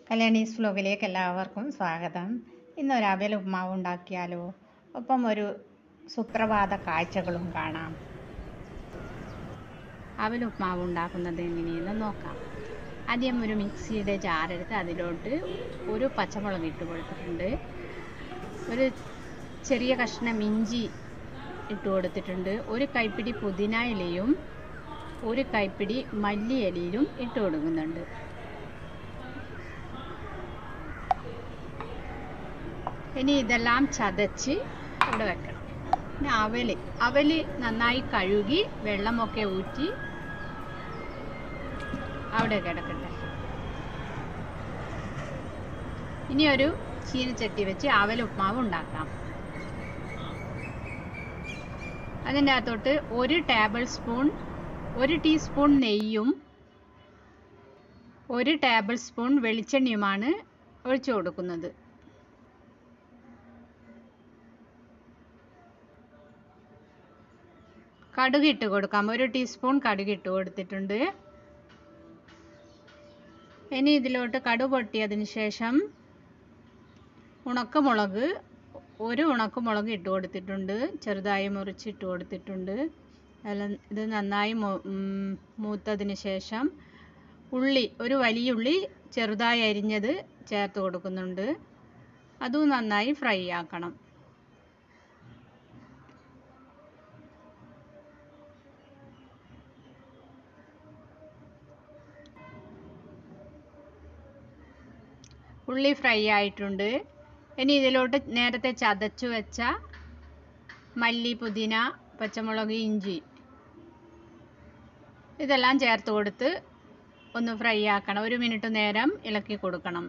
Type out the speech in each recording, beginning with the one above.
കല്യാണീസ് വ്ലോഗിലേക്ക് എല്ലാവർക്കും സ്വാഗതം ഇന്നൊരു അവൽ ഉപ്മാവ് ഉണ്ടാക്കിയാലോ ഒപ്പം ഒരു സുപ്രഭാത കാഴ്ചകളും കാണാം അവൽ ഉപ്മാവ് ഉണ്ടാക്കുന്നത് എങ്ങനെയെന്ന് നോക്കാം ആദ്യം ഒരു മിക്സിയുടെ ജാറെടുത്ത് അതിലോട്ട് ഒരു പച്ചമുളക് ഇട്ട് കൊടുത്തിട്ടുണ്ട് ഒരു ചെറിയ കഷ്ണം ഇഞ്ചി ഇട്ട് കൊടുത്തിട്ടുണ്ട് ഒരു കൈപ്പിടി പുതിന ഇലയും ഒരു കൈപ്പിടി മല്ലി ഇലയിലും ഇട്ട് കൊടുക്കുന്നുണ്ട് ഇനി ഇതെല്ലാം ചതച്ച് ഇവിടെ വെക്കണം പിന്നെ അവല് അവല് നന്നായി കഴുകി വെള്ളമൊക്കെ ഊറ്റി അവിടെ കിടക്കട്ടെ ഇനി ഒരു ചീനച്ചട്ടി വെച്ച് അവൽ ഉപ്മാവ് ഉണ്ടാക്കാം അതിൻ്റെ അകത്തോട്ട് ഒരു ടേബിൾ സ്പൂൺ ഒരു ടീസ്പൂൺ നെയ്യും ഒരു ടേബിൾ സ്പൂൺ വെളിച്ചെണ്ണയുമാണ് ഒഴിച്ചു കൊടുക്കുന്നത് കടുക് ഇട്ട് കൊടുക്കാം ഒരു ടീസ്പൂൺ കടുക് ഇട്ട് കൊടുത്തിട്ടുണ്ട് ഇനി ഇതിലോട്ട് കടുക് പൊട്ടിയതിന് ശേഷം ഉണക്കമുളക് ഒരു ഉണക്കമുളക് ഇട്ട് കൊടുത്തിട്ടുണ്ട് ചെറുതായി മുറിച്ചിട്ട് കൊടുത്തിട്ടുണ്ട് അതെല്ലാം ഇത് നന്നായി മൂത്തതിന് ശേഷം ഉള്ളി ഒരു വലിയ ഉള്ളി ചെറുതായി അരിഞ്ഞത് ചേർത്ത് കൊടുക്കുന്നുണ്ട് അതും നന്നായി ഫ്രൈ ആക്കണം ഉള്ളി ഫ്രൈ ആയിട്ടുണ്ട് ഇനി ഇതിലോട്ട് നേരത്തെ ചതച്ചു വെച്ച മല്ലി പുതിന പച്ചമുളക് ഇഞ്ചി ഇതെല്ലാം ചേർത്ത് കൊടുത്ത് ഒന്ന് ഫ്രൈ ആക്കണം ഒരു മിനിറ്റ് നേരം ഇളക്കി കൊടുക്കണം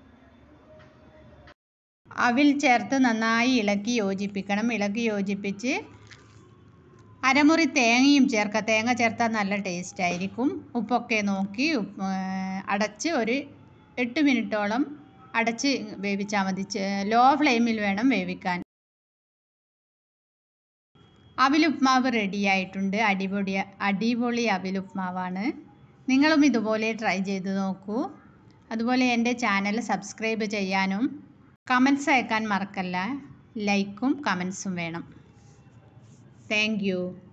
അവിൽ ചേർത്ത് നന്നായി ഇളക്കി യോജിപ്പിക്കണം ഇളക്കി യോജിപ്പിച്ച് അരമുറി തേങ്ങയും ചേർക്കുക തേങ്ങ ചേർത്താൽ നല്ല ടേസ്റ്റ് ആയിരിക്കും ഉപ്പൊക്കെ നോക്കി അടച്ച് ഒരു എട്ട് മിനിറ്റോളം അടച്ച് വേവിച്ചാൽ മതി ലോ ഫ്ലെയിമിൽ വേണം വേവിക്കാൻ അവിലുപ്മാവ് റെഡിയായിട്ടുണ്ട് അടിപൊളി അടിപൊളി അവിലുപ്മാവാണ് നിങ്ങളും ഇതുപോലെ ട്രൈ ചെയ്ത് നോക്കൂ അതുപോലെ എൻ്റെ ചാനൽ സബ്സ്ക്രൈബ് ചെയ്യാനും കമൻസ് അയക്കാൻ മറക്കല്ല ലൈക്കും കമൻസും വേണം താങ്ക്